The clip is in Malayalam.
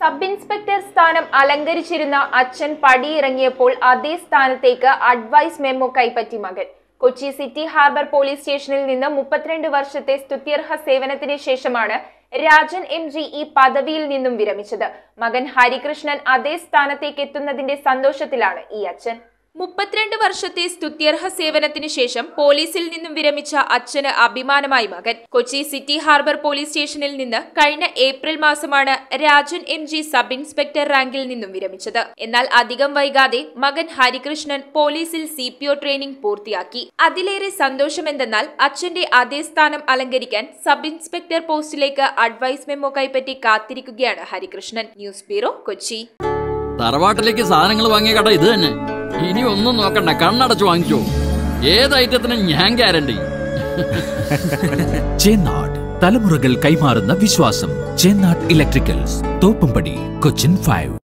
സബ് ഇൻസ്പെക്ടർ സ്ഥാനം അലങ്കരിച്ചിരുന്ന അച്ഛൻ പടിയിറങ്ങിയപ്പോൾ അതേ സ്ഥാനത്തേക്ക് അഡ്വൈസ് മെമ്മോ കൈപ്പറ്റി മകൻ കൊച്ചി സിറ്റി ഹാർബർ പോലീസ് സ്റ്റേഷനിൽ നിന്ന് മുപ്പത്തിരണ്ട് വർഷത്തെ സ്തുത്യർഹ സേവനത്തിന് ശേഷമാണ് രാജൻ എം ജി ഈ പദവിയിൽ നിന്നും വിരമിച്ചത് മകൻ ഹരികൃഷ്ണൻ അതേ സ്ഥാനത്തേക്ക് എത്തുന്നതിന്റെ സന്തോഷത്തിലാണ് ഈ അച്ഛൻ മുപ്പത്തിരണ്ട് വർഷത്തെ സ്തുത്യർഹ സേവനത്തിന് ശേഷം പോലീസിൽ നിന്നും വിരമിച്ച അച്ഛന് അഭിമാനമായി മകൻ കൊച്ചി സിറ്റി ഹാർബർ പോലീസ് സ്റ്റേഷനിൽ നിന്ന് കഴിഞ്ഞ ഏപ്രിൽ മാസമാണ് Rajan M G sub inspector റാങ്കിൽ നിന്നും വിരമിച്ചത് എന്നാൽ അധികം വൈകാതെ മകൻ ഹരികൃഷ്ണൻ പോലീസിൽ സി പി ഒ ട്രെയിനിംഗ് പൂർത്തിയാക്കി അതിലേറെ സന്തോഷമെന്തെന്നാൽ അച്ഛന്റെ അതേ സ്ഥാനം അലങ്കരിക്കാൻ സബ് ഇൻസ്പെക്ടർ പോസ്റ്റിലേക്ക് അഡ്വൈസ് മെമ്മോ കൈപ്പറ്റി കാത്തിരിക്കുകയാണ് ഹരികൃഷ്ണൻ ന്യൂസ് ബ്യൂറോ കൊച്ചി തറവാട്ടിലേക്ക് സാധനങ്ങൾ വാങ്ങിയ കട ഇത് തന്നെ ഇനി ഒന്നും നോക്കണ്ട കണ്ണടച്ച് വാങ്ങിച്ചോ ഏത് ഐറ്റത്തിനും ഞാൻ ഗ്യാരണ്ടി ചേന്നാട് തലമുറകൾ കൈമാറുന്ന വിശ്വാസം ചേന്നാട് ഇലക്ട്രിക്കൽസ് തോപ്പുംപടി കൊച്ചിൻ ഫൈവ്